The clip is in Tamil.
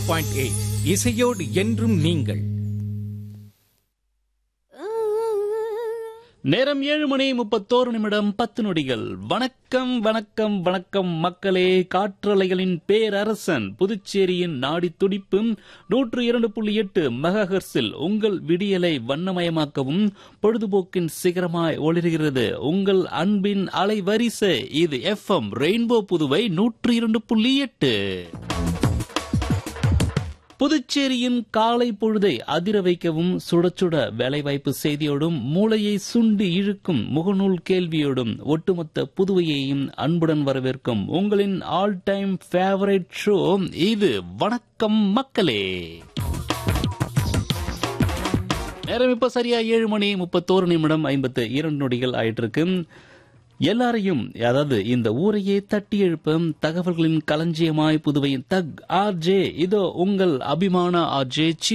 பாயிண்ட் எயிட் இசையோடு என்றும் நீங்கள் நேரம் ஏழு மணி முப்பத்தோரு நிமிடம் பத்து நொடிகள் வணக்கம் வணக்கம் வணக்கம் மக்களே காற்றலைகளின் பேரரசன் புதுச்சேரியின் நாடி துடிப்பும் நூற்று இரண்டு புள்ளி எட்டு மெகாஹெர்ஸில் உங்கள் விடியலை வண்ணமயமாக்கவும் பொழுதுபோக்கின் சிகரமாய் ஒளிர்கிறது உங்கள் அன்பின் அலைவரிசை இது எஃப்எம் ரெயின்போ புதுவை நூற்று இரண்டு புள்ளி எட்டு புதுச்சேரியின் காலை பொழுதை அதிர வைக்கவும் சுட சுட வேலைவாய்ப்பு செய்தியோடும் மூளையை சுண்டி இழுக்கும் முகநூல் கேள்வியோடும் ஒட்டுமொத்த புதுவையையும் அன்புடன் வரவேற்கும் உங்களின் ஆல் டைம் ஃபேவரட் ஷோ இது வணக்கம் மக்களே நேரம் இப்ப சரியா ஏழு மணி முப்பத்தோரு நிமிடம் ஐம்பத்து இரண்டு நொடிகள் ஆயிட்டு இருக்கு எல்லாரையும் அதாவது இந்த ஊரையே தட்டி எழுப்பும் தகவல்களின் களஞ்சியமாய் புதுவையின் தக் ஆர்ஜே இதோ உங்கள் அபிமான ஆர்ஜே